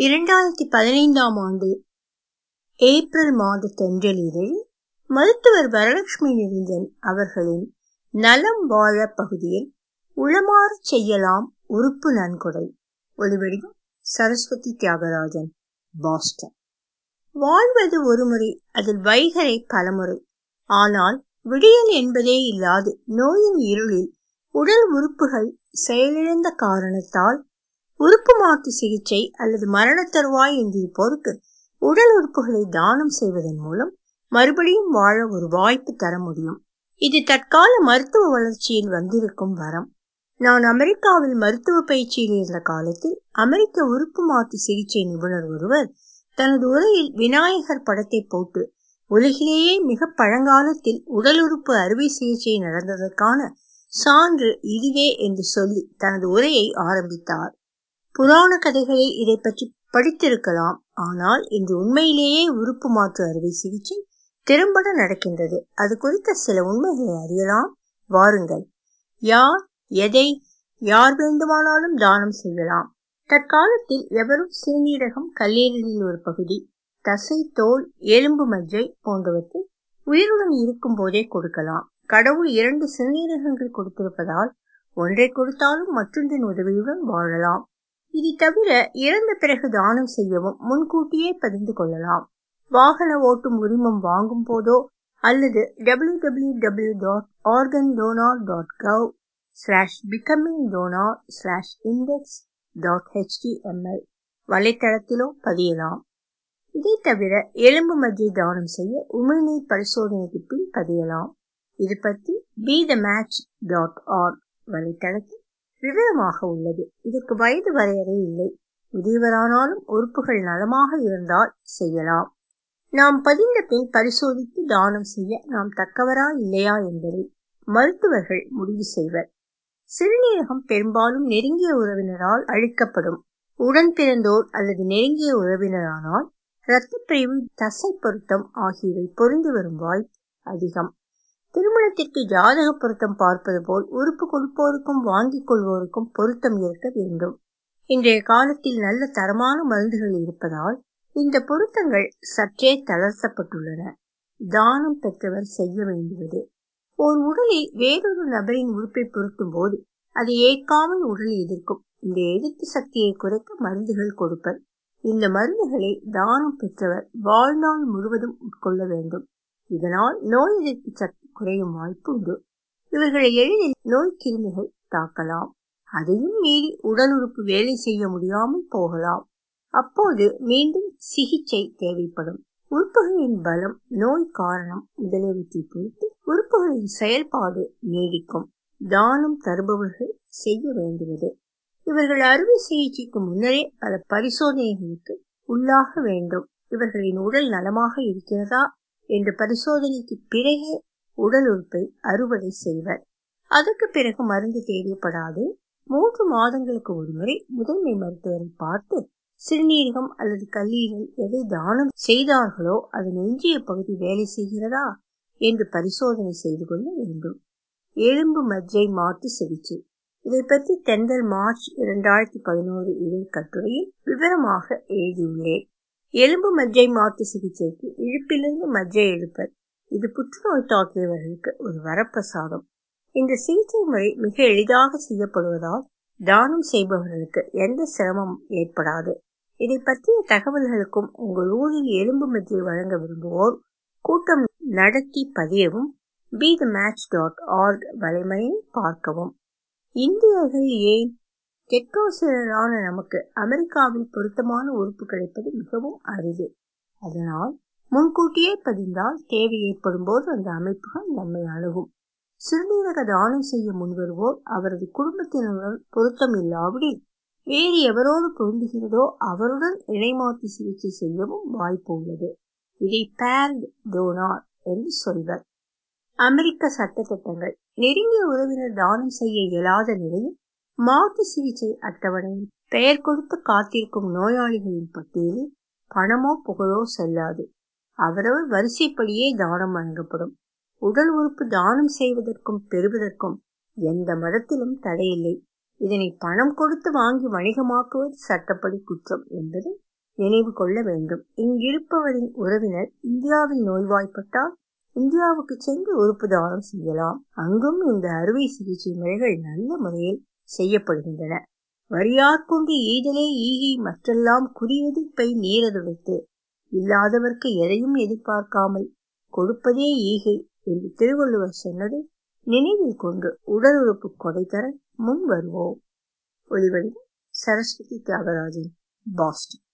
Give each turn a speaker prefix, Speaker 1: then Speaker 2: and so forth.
Speaker 1: இரண்டாயிரத்தி பதினைந்தாம் ஆண்டு ஏப்ரல் மாத தென்றலிதழில் மருத்துவர் வரலட்சுமி நிரஞ்சன் அவர்களின் நலம் வாழ பகுதியில் உளமாறச் செய்யலாம் உறுப்பு நன்கொடை ஒலிவடிவம் சரஸ்வதி தியாகராஜன் பாஸ்டன் வாழ்வது ஒருமுறை அதில் வைகரை பலமுறை ஆனால் விடியல் என்பதே இல்லாது நோயின் இருளில் உடல் உறுப்புகள் செயலிழந்த காரணத்தால் உறுப்பு மாற்று சிகிச்சை அல்லது மரண தருவாய் என்றிருப்போருக்கு உடல் உறுப்புகளை தானம் செய்வதன் மூலம் மறுபடியும் வாழ ஒரு வாய்ப்பு தர முடியும் இது தற்கால மருத்துவ வளர்ச்சியில் வந்திருக்கும் வரம் நான் அமெரிக்காவில் மருத்துவ பயிற்சியில் இருந்த காலத்தில் அமெரிக்க உறுப்பு மாற்று சிகிச்சை நிபுணர் ஒருவர் தனது உரையில் விநாயகர் படத்தை போட்டு உலகிலேயே மிக பழங்காலத்தில் உடல் உறுப்பு அறுவை சிகிச்சை நடந்ததற்கான சான்று இதுவே என்று சொல்லி தனது உரையை ஆரம்பித்தார் புராண கதைகளில் இதை பற்றி படித்திருக்கலாம் ஆனால் இன்று உண்மையிலேயே உறுப்பு மாற்று அறுவை சிகிச்சை திறம்பட நடக்கின்றது அது குறித்த சில உண்மைகளை அறியலாம் வாருங்கள் யார் எதை யார் வேண்டுமானாலும் தானம் செய்யலாம் தற்காலத்தில் எவரும் சிறுநீரகம் கல்லீரலில் ஒரு பகுதி தசை தோல் எலும்பு மஜ்ஜை போன்றவற்றை உயிருடன் இருக்கும் போதே கொடுக்கலாம் கடவுள் இரண்டு சிறுநீரகங்கள் கொடுத்திருப்பதால் ஒன்றை கொடுத்தாலும் மற்றொன்றின் உதவியுடன் வாழலாம் இது தவிர இறந்த பிறகு தானம் செய்யவும் முன்கூட்டியே பதிந்து கொள்ளலாம் வாகன ஓட்டும் உரிமம் வாங்கும் போதோ அல்லது W W W dot organ donor dot gov slash becoming donor slash index dot HTML வலைத்தளத்திலோ பதியலாம் இதை தவிர எலும்பு மஜ்ஜை தானம் செய்ய உமிழ்நீர் பரிசோதனைக்கு பின் பதியலாம் இது பற்றி be the match dot org வலைத்தளத்தில் விவரமாக உள்ளது இதற்கு வயது வரையறை இல்லை முதியவரானாலும் உறுப்புகள் நலமாக இருந்தால் செய்யலாம் நாம் பதிந்த பின் பரிசோதித்து தானம் செய்ய நாம் தக்கவரா இல்லையா என்பதை மருத்துவர்கள் முடிவு செய்வர் சிறுநீரகம் பெரும்பாலும் நெருங்கிய உறவினரால் அழிக்கப்படும் உடன் பிறந்தோர் அல்லது நெருங்கிய உறவினரானால் இரத்தப்பிரிவு தசை பொருத்தம் ஆகியவை பொருந்தி வரும் வாய்ப்பு அதிகம் திருமணத்திற்கு ஜாதக பொருத்தம் பார்ப்பது போல் உறுப்பு கொடுப்போருக்கும் வாங்கிக் கொள்வோருக்கும் பொருத்தம் இருக்க வேண்டும் இன்றைய காலத்தில் நல்ல தரமான மருந்துகள் இருப்பதால் இந்த பொருத்தங்கள் சற்றே தளர்த்தப்பட்டுள்ளன தானம் பெற்றவர் செய்ய வேண்டுவது ஒரு உடலில் வேறொரு நபரின் உறுப்பை பொருத்தும் போது அதை ஏற்காமல் உடல் எதிர்க்கும் இந்த எதிர்ப்பு சக்தியை குறைக்க மருந்துகள் கொடுப்பர் இந்த மருந்துகளை தானம் பெற்றவர் வாழ்நாள் முழுவதும் உட்கொள்ள வேண்டும் இதனால் நோய் எதிர்ப்பு சக்தி குறையும் வாய்ப்பு உண்டு இவர்களை எளிதில் நோய் கிருமிகள் தாக்கலாம் அதையும் மீறி உடல் உறுப்பு வேலை செய்ய முடியாமல் போகலாம் அப்போது மீண்டும் சிகிச்சை தேவைப்படும் உறுப்புகளின் பலம் நோய் காரணம் முதலியவற்றை பொறுத்து உறுப்புகளின் செயல்பாடு நீடிக்கும் தானம் தருபவர்கள் செய்ய வேண்டுவது இவர்கள் அறுவை சிகிச்சைக்கு முன்னரே பல பரிசோதனைகளுக்கு உள்ளாக வேண்டும் இவர்களின் உடல் நலமாக இருக்கிறதா என்ற பரிசோதனைக்கு பிறகே உடல் உறுப்பை அறுவடை செய்வர் அதற்கு பிறகு மருந்து தேவைப்படாது மூன்று மாதங்களுக்கு ஒருமுறை முதன்மை மருத்துவரை பார்த்து சிறுநீரகம் அல்லது கல்லீரல் எதை தானம் செய்தார்களோ அதன் எஞ்சிய பகுதி வேலை செய்கிறதா என்று பரிசோதனை செய்து கொள்ள வேண்டும் எலும்பு மஜ்ஜை மாற்று சிகிச்சை இதை பற்றி தென்றல் மார்ச் இரண்டாயிரத்தி பதினோரு இதழ் கட்டுரையில் விவரமாக எழுதியுள்ளேன் எலும்பு மஜ்ஜை மாற்று சிகிச்சைக்கு இழுப்பிலிருந்து மஜ்ஜை எடுப்பர் இது புற்றுநோய் தாக்கியவர்களுக்கு ஒரு வரப்பிரசாதம் இந்த சிகிச்சை முறை மிக எளிதாக செய்யப்படுவதால் தானம் செய்பவர்களுக்கு எந்த சிரமமும் ஏற்படாது இதை பற்றிய தகவல்களுக்கும் உங்கள் ஊரில் எலும்பு மஜ்ஜை வழங்க விரும்புவோர் கூட்டம் நடத்தி பதியவும் be the match dot org வலைமையை பார்க்கவும் இந்தியர்கள் ஏன் தெற்காசியரான நமக்கு அமெரிக்காவில் பொருத்தமான உறுப்பு கிடைப்பது மிகவும் அரிது அதனால் முன்கூட்டியே பதிந்தால் தேவை ஏற்படும் போது அந்த அமைப்புகள் நம்மை அணுகும் சிறுநீரக தானம் செய்ய முன்வருவோர் அவரது குடும்பத்தினருடன் பொருத்தம் இல்லாவிடில் வேறு எவரோடு பொருந்துகிறதோ அவருடன் இணைமாற்று சிகிச்சை செய்யவும் வாய்ப்பு உள்ளது இதை பேர்ட் டோனார் என்று சொல்வர் அமெரிக்க சட்ட திட்டங்கள் நெருங்கிய உறவினர் தானம் செய்ய இயலாத நிலையில் மாற்று சிகிச்சை அட்டவணையில் பெயர் கொடுத்து காத்திருக்கும் நோயாளிகளின் பட்டியலில் பணமோ புகழோ செல்லாது அவரவர் வரிசைப்படியே தானம் வழங்கப்படும் உடல் உறுப்பு தானம் செய்வதற்கும் பெறுவதற்கும் எந்த மதத்திலும் தடையில்லை இதனை பணம் கொடுத்து வாங்கி வணிகமாக்குவது சட்டப்படி குற்றம் என்பதை நினைவு கொள்ள வேண்டும் இங்கிருப்பவரின் உறவினர் இந்தியாவில் நோய்வாய்ப்பட்டால் இந்தியாவுக்கு சென்று உறுப்பு தானம் செய்யலாம் அங்கும் இந்த அறுவை சிகிச்சை முறைகள் நல்ல முறையில் செய்யப்படுகின்றன வரியார் கொண்டு ஈதலே ஈகை மற்றெல்லாம் குறியெதிர்ப்பை நீரதுடைத்து இல்லாதவர்க்கு எதையும் எதிர்பார்க்காமல் கொடுப்பதே ஈகை என்று திருவள்ளுவர் சொன்னதை நினைவில் கொண்டு உடல் உறுப்பு கொடை தர முன் வருவோம் ஒளிவடிவம் சரஸ்வதி தியாகராஜன் பாஸ்டன்